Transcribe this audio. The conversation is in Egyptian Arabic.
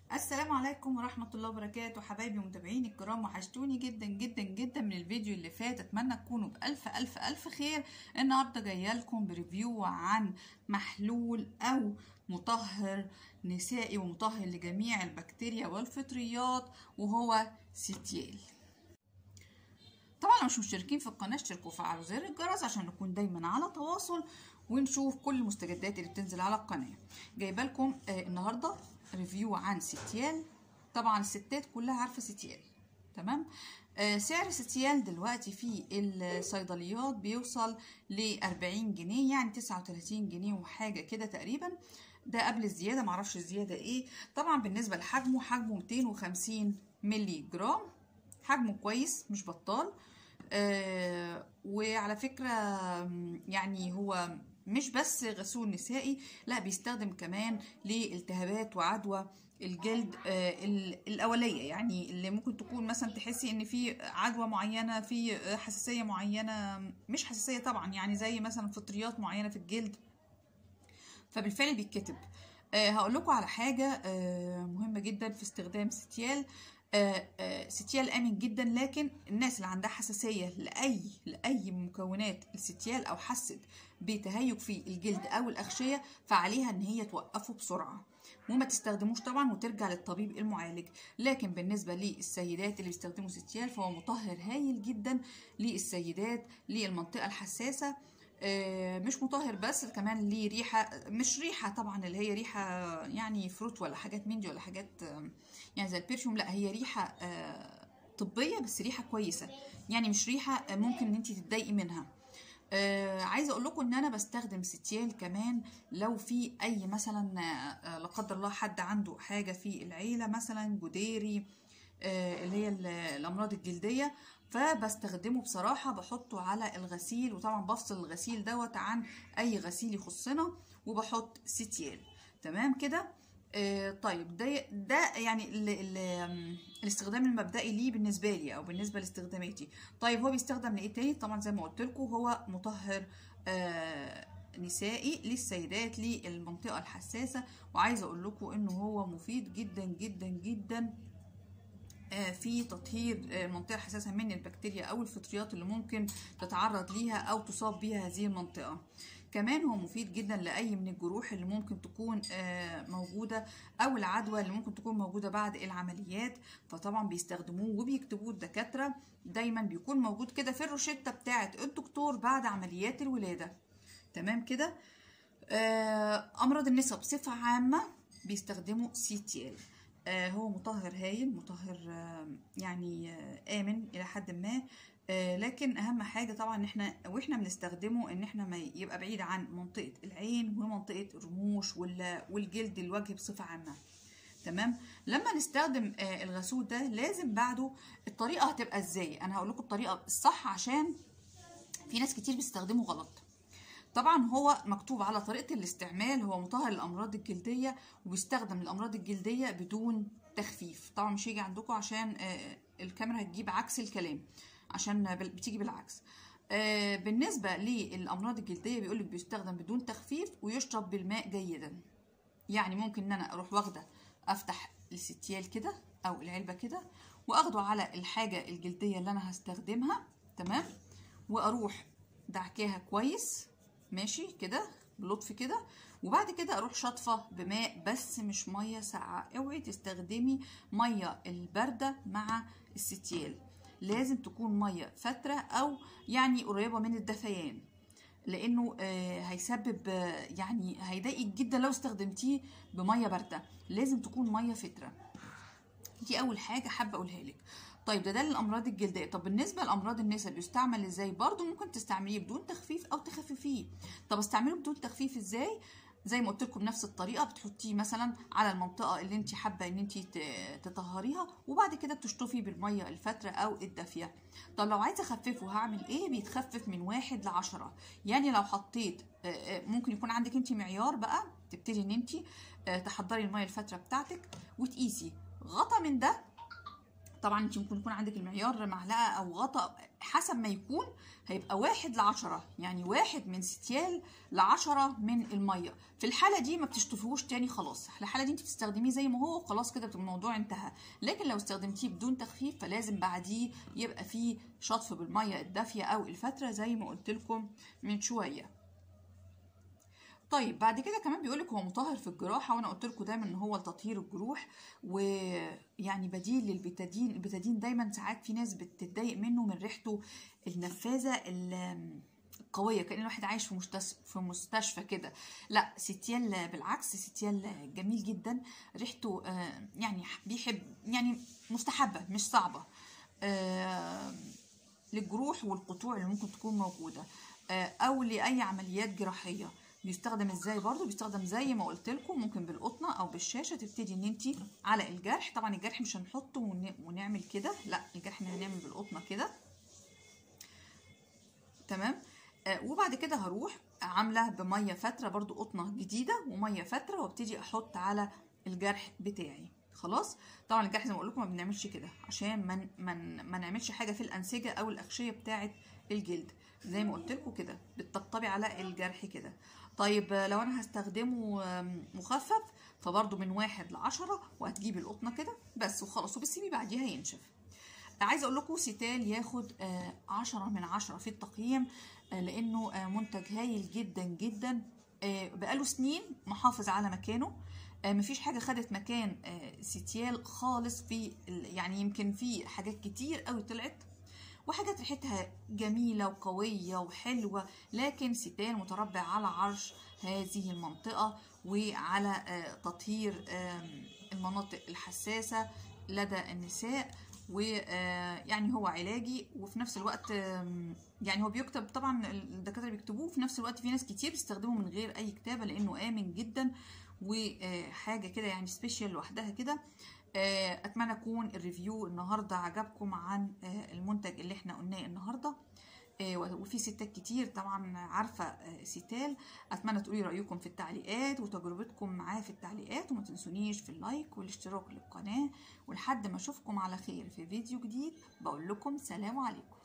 السلام عليكم ورحمة الله وبركاته حبايبي ومتابعيني الكرام وحشتوني جدا جدا جدا من الفيديو اللي فات اتمنى تكونوا بألف ألف ألف خير النهاردة جاية لكم بريفيو عن محلول أو مطهر نسائي ومطهر لجميع البكتيريا والفطريات وهو سيتيل طبعا لو مش مشتركين في القناة اشتركوا وفعلوا زر الجرس عشان نكون دايما على تواصل ونشوف كل المستجدات اللي بتنزل على القناة جايبه لكم آه النهارده ريفيو عن ستيال طبعا الستات كلها عارفه ستيال تمام آه سعر ستيال دلوقتي في الصيدليات بيوصل ل 40 جنيه يعني 39 جنيه وحاجه كده تقريبا ده قبل الزياده معرفش الزياده ايه طبعا بالنسبه لحجمه حجمه 250 ملي جرام حجمه كويس مش بطال آه وعلى فكره يعني هو مش بس غسول نسائي لا بيستخدم كمان لالتهابات وعدوى الجلد آه الاوليه يعني اللي ممكن تكون مثلا تحسي ان في عدوى معينه في حساسيه معينه مش حساسيه طبعا يعني زي مثلا فطريات معينه في الجلد فبالفعل بيتكتب آه هقول لكم على حاجه آه مهمه جدا في استخدام ستيال آه آه ستيال امن جدا لكن الناس اللي عندها حساسيه لاي لاي مكونات الستيال او حست بتهيج في الجلد او الاغشيه فعليها ان هي توقفه بسرعه وما تستخدموش طبعا وترجع للطبيب المعالج لكن بالنسبه للسيدات اللي بيستخدموا ستيال فهو مطهر هايل جدا للسيدات للمنطقه الحساسه آه مش مطهر بس كمان ليه ريحه مش ريحه طبعا اللي هي ريحه يعني فروت ولا حاجات من دي ولا حاجات يعني زي البرفيوم لا هي ريحه طبيه بس ريحه كويسه يعني مش ريحه ممكن ان انت تتضايقي منها آه عايزه اقول لكم ان انا بستخدم ستيال كمان لو في اي مثلا آه لا قدر الله حد عنده حاجه في العيله مثلا جديري آه اللي هي الامراض الجلديه فبستخدمه بصراحه بحطه على الغسيل وطبعا بفصل الغسيل دوت عن اي غسيل يخصنا وبحط ستيال تمام كده آه طيب ده ده يعني ال ال الاستخدام المبدئي ليه بالنسبه لي او بالنسبه لاستخداماتي طيب هو بيستخدم لايه تاني طبعا زي ما قلت لكم هو مطهر آه نسائي للسيدات للمنطقه الحساسه وعايزه اقول لكم انه هو مفيد جدا جدا جدا آه في تطهير المنطقه الحساسه من البكتيريا او الفطريات اللي ممكن تتعرض ليها او تصاب بيها هذه المنطقه كمان هو مفيد جدا لاي من الجروح اللي ممكن تكون موجوده او العدوى اللي ممكن تكون موجوده بعد العمليات فطبعا بيستخدموه وبيكتبوه الدكاتره دايما بيكون موجود كده في الروشته بتاعه الدكتور بعد عمليات الولاده تمام كده امراض النساء بصفه عامه بيستخدموا سي تي ال هو مطهر هايل مطهر يعني امن الى حد ما لكن اهم حاجه طبعا ان احنا واحنا بنستخدمه ان احنا ما يبقى بعيد عن منطقه العين ومنطقه الرموش والجلد الوجه بصفه عامه تمام لما نستخدم الغسول ده لازم بعده الطريقه هتبقى ازاي انا هقول لكم الطريقه الصح عشان في ناس كتير بيستخدموا غلط طبعا هو مكتوب على طريقه الاستعمال هو مطهر للامراض الجلديه وبيستخدم للامراض الجلديه بدون تخفيف طبعا مش هيجي عندكم عشان الكاميرا هتجيب عكس الكلام عشان بتيجي بالعكس آه بالنسبة للأمراض الجلدية بيقولك بيستخدم بدون تخفيف ويشرب بالماء جيدا يعني ممكن ان انا اروح واخدة افتح الستيال كده او العلبة كده واخده على الحاجة الجلدية اللي انا هستخدمها تمام واروح دعكاها كويس ماشي كده بلطف كده وبعد كده اروح شاطفه بماء بس مش ميه ساقعه اوعي تستخدمي ميه البارده مع الستيال لازم تكون ميه فتره او يعني قريبه من الدفيان لانه آه هيسبب آه يعني هيضايقك جدا لو استخدمتيه بميه بارده لازم تكون ميه فتره دي اول حاجه حابه اقولها لك طيب ده ده للامراض الجلديه طب بالنسبه لامراض النساء بيستعمل ازاي برضو ممكن تستعمليه بدون تخفيف او تخففيه طب استعمله بدون تخفيف ازاي زي ما قلت لكم بنفس الطريقه بتحطيه مثلا على المنطقه اللي انت حابه ان انت تطهريها وبعد كده تشطفي بالميه الفتره او الدافيه طب لو عايزه اخففه هعمل ايه بيتخفف من واحد لعشرة يعني لو حطيت ممكن يكون عندك انت معيار بقى تبتدي ان انت تحضري الميه الفتره بتاعتك وتقيسي غطا من ده طبعا انت ممكن يكون عندك المعيار معلقه او غطا حسب ما يكون هيبقى واحد لعشرة يعني واحد من ستيال لعشرة من المية في الحالة دي ما بتشطفوش تاني خلاص في الحالة دي انت بتستخدميه زي ما هو خلاص كده بتبقى الموضوع انتهى لكن لو استخدمتيه بدون تخفيف فلازم بعديه يبقى فيه شطف بالمية الدافية او الفترة زي ما قلت لكم من شوية طيب بعد كده كمان بيقولك هو مطهر في الجراحه وانا قلت لكم دايما ان هو لتطهير الجروح ويعني بديل للبتادين البتادين دايما ساعات في ناس بتتضايق منه من ريحته النفاذه القويه كان الواحد عايش في مستشفى في مستشفى كده لا ستيال بالعكس ستيال جميل جدا ريحته يعني بيحب يعني مستحبه مش صعبه للجروح والقطوع اللي ممكن تكون موجوده او لاي عمليات جراحيه بيستخدم ازاي برضو بيستخدم زي ما قلت لكم ممكن بالقطنه او بالشاشه تبتدي ان انت على الجرح طبعا الجرح مش هنحطه ونعمل كده لا الجرح هنعمل بالقطنه كده تمام آه وبعد كده هروح عامله بميه فتره برضو قطنه جديده وميه فتره وابتدي احط على الجرح بتاعي خلاص طبعا الجرح زي ما بقول لكم ما بنعملش كده عشان ما من ما نعملش حاجه في الانسجه او الاغشيه بتاعه الجلد زي ما قلت لكم كده بتطبطبي على الجرح كده طيب لو انا هستخدمه مخفف فبرضه من واحد لعشرة وهتجيبي القطنة كده بس وخلاص وبتسيبيه بعديها ينشف عايزه اقول لكم سيتال ياخد عشرة من عشرة في التقييم لانه منتج هايل جدا جدا بقاله سنين محافظ على مكانه مفيش حاجه خدت مكان سيتيال خالص في يعني يمكن في حاجات كتير قوي طلعت وحاجات ريحتها جميلة وقوية وحلوة لكن ستان متربع على عرش هذه المنطقة وعلى تطهير المناطق الحساسة لدى النساء ويعني هو علاجي وفي نفس الوقت يعني هو بيكتب طبعا الدكاتره بيكتبوه في نفس الوقت في ناس كتير بيستخدمه من غير اي كتابه لانه امن جدا وحاجه كده يعني سبيشال لوحدها كده اتمنى يكون الريفيو النهارده عجبكم عن المنتج اللي احنا قلناه النهارده وفي ستات كتير طبعا عارفه سيتال اتمنى تقولي رايكم في التعليقات وتجربتكم معاه في التعليقات وما تنسونيش في اللايك والاشتراك للقناه ولحد ما اشوفكم على خير في فيديو جديد بقول لكم سلام عليكم